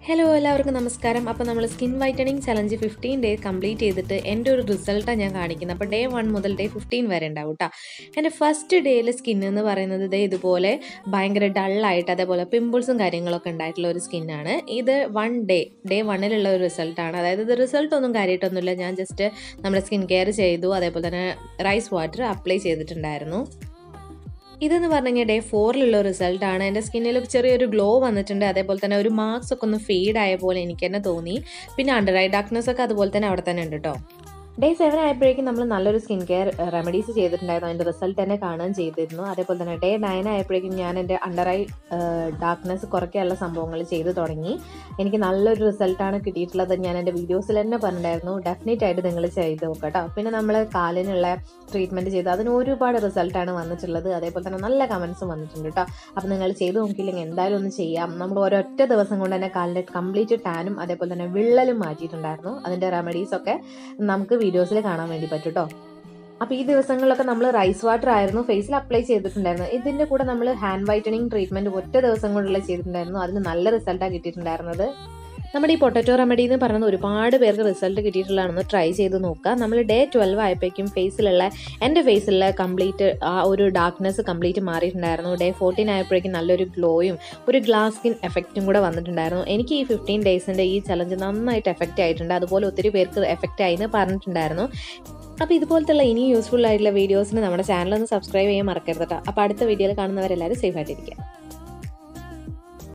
hello എല്ലാവർക്കും നമസ്കാരം അപ്പോൾ നമ്മൾ skin whitening challenge fifteen day complete ചെയ്തിട്ട് എൻ്റെ ഒരു റിസൾട്ടാണ് ഞാൻ കാണിക്കുന്നത് അപ്പോൾ ഡേ വൺ മുതൽ ഡേ ഫിഫ്റ്റീൻ വരെ ഉണ്ടാവും കേട്ടോ എൻ്റെ ഫസ്റ്റ് ഡേയിൽ സ്കിൻ എന്ന് പറയുന്നത് ഇതേ ഇതുപോലെ ഭയങ്കര ഡള്ളായിട്ട് അതേപോലെ പിമ്പിൾസും കാര്യങ്ങളൊക്കെ ഉണ്ടായിട്ടുള്ള ഒരു സ്കിന്നാണ് ഇത് വൺ ഡേ ഡേ വണ്ണിലുള്ള ഒരു റിസൾട്ടാണ് അതായത് ഇത് റിസൾട്ട് ഒന്നും കാര്യമായിട്ടൊന്നുമില്ല ഞാൻ ജസ്റ്റ് നമ്മുടെ സ്കിൻ കെയർ ചെയ്തു അതേപോലെ തന്നെ റൈസ് വാട്ടർ അപ്ലൈ ചെയ്തിട്ടുണ്ടായിരുന്നു ഇതെന്ന് പറഞ്ഞു കഴിഞ്ഞാൽ ഡേ ഫോറിലുള്ള റിസൾട്ടാണ് എൻ്റെ സ്കിന്നിൽ ചെറിയൊരു ഗ്ലോ വന്നിട്ടുണ്ട് അതേപോലെ തന്നെ ഒരു മാർക്സ് ഒക്കെ ഒന്ന് ഫെയ്ഡ് ആയ പോലെ എനിക്ക് തന്നെ തോന്നി പിന്നെ അണ്ടർ ഐ ഡാർക്ക്നെസ് ഒക്കെ അതുപോലെ തന്നെ അവിടെ തന്നെ ഉണ്ട് കേട്ടോ ഡേ സെവൻ ആയപ്പോഴേക്കും നമ്മൾ നല്ലൊരു സ്കിൻ കെയർ റെമഡീസ് ചെയ്തിട്ടുണ്ടായിരുന്നു അതിൻ്റെ റിസൾട്ട് തന്നെ കാണുകയും ചെയ്തിരുന്നു അതേപോലെ തന്നെ ഡേ നയൻ ആയപ്പോഴേക്കും ഞാൻ എൻ്റെ അണ്ടർ ഐ ഡാർക്ക്നെസ് കുറയ്ക്കാനുള്ള സംഭവങ്ങൾ ചെയ്തു തുടങ്ങി എനിക്ക് നല്ലൊരു റിസൾട്ടാണ് കിട്ടിയിട്ടുള്ളത് ഞാൻ എൻ്റെ വീഡിയോസിൽ തന്നെ പറഞ്ഞിട്ടുണ്ടായിരുന്നു ഡെഫിനറ്റ് ആയിട്ട് നിങ്ങൾ ചെയ്ത് നോക്കുക കേട്ടോ പിന്നെ നമ്മൾ കാലിനുള്ള ട്രീറ്റ്മെൻറ്റ് ചെയ്തു അതിന് ഒരുപാട് റിസൾട്ടാണ് വന്നിട്ടുള്ളത് അതേപോലെ തന്നെ നല്ല കമൻസും വന്നിട്ടുണ്ട് കേട്ടോ അപ്പോൾ നിങ്ങൾ ചെയ്ത് നോക്കിയില്ലെങ്കിൽ എന്തായാലും ഒന്ന് ചെയ്യാം നമ്മൾ ഒരൊറ്റ ദിവസം കൊണ്ട് തന്നെ കാലിൻ്റെ കംപ്ലീറ്റ് ടാനും അതേപോലെ തന്നെ വിള്ളലും മാറ്റിയിട്ടുണ്ടായിരുന്നു അതിൻ്റെ റെമഡീസൊക്കെ നമുക്ക് വീഡിയോസിൽ കാണാൻ വേണ്ടി പറ്റും കേട്ടോ അപ്പോൾ ഈ ദിവസങ്ങളിലൊക്കെ നമ്മൾ റൈസ് വാട്ടർ ആയിരുന്നു ഫേസിൽ അപ്ലൈ ചെയ്തിട്ടുണ്ടായിരുന്നു ഇതിൻ്റെ കൂടെ നമ്മൾ ഹാൻഡ് വൈറ്റനിങ് ട്രീറ്റ്മെൻറ്റ് ഒറ്റ ദിവസം കൊണ്ടുള്ള ചെയ്തിട്ടുണ്ടായിരുന്നു അതിന് നല്ല റിസൾട്ടാണ് കിട്ടിയിട്ടുണ്ടായിരുന്നത് നമ്മുടെ ഈ പൊട്ടറ്റോ റെമഡി എന്ന് പറയുന്നത് ഒരുപാട് പേർക്ക് റിസൾട്ട് കിട്ടിയിട്ടുള്ളതാണെന്ന് ട്രൈ ചെയ്ത് നോക്കുക നമ്മൾ ഡേ ട്വൽവ് ആയപ്പോഴേക്കും ഫേസിലുള്ള എൻ്റെ ഫേസിലുള്ള കംപ്ലീറ്റ് ആ ഒരു ഡാർക്ക്നെസ് കംപ്ലീറ്റ് മാറിയിട്ടുണ്ടായിരുന്നു ഡേ ഫോർട്ടീൻ ആയപ്പോഴേക്കും നല്ലൊരു ഗ്ലോയും ഒരു ഗ്ലാസ് സ്കിൻ എഫക്റ്റും കൂടെ വന്നിട്ടുണ്ടായിരുന്നു എനിക്ക് ഈ ഫിഫ്റ്റീൻ ഡേയ്സിൻ്റെ ഈ ചലഞ്ച് നന്നായിട്ട് എഫക്റ്റ് ആയിട്ടുണ്ട് അതുപോലെ ഒത്തിരി പേർക്ക് എഫക്റ്റ് ആയി എന്ന് പറഞ്ഞിട്ടുണ്ടായിരുന്നു അപ്പോൾ ഇതുപോലത്തുള്ള ഇനി യൂസ്ഫുൾ ആയിട്ടുള്ള വീഡിയോസിന് നമ്മുടെ ചാനൽ ഒന്ന് സബ്സ്ക്രൈബ് ചെയ്യാൻ മറക്കരുത് കേട്ടോ അപ്പോൾ അടുത്ത വീഡിയോയിൽ കാണുന്നവരെല്ലാവരും സേഫ് ആയിട്ടിരിക്കുക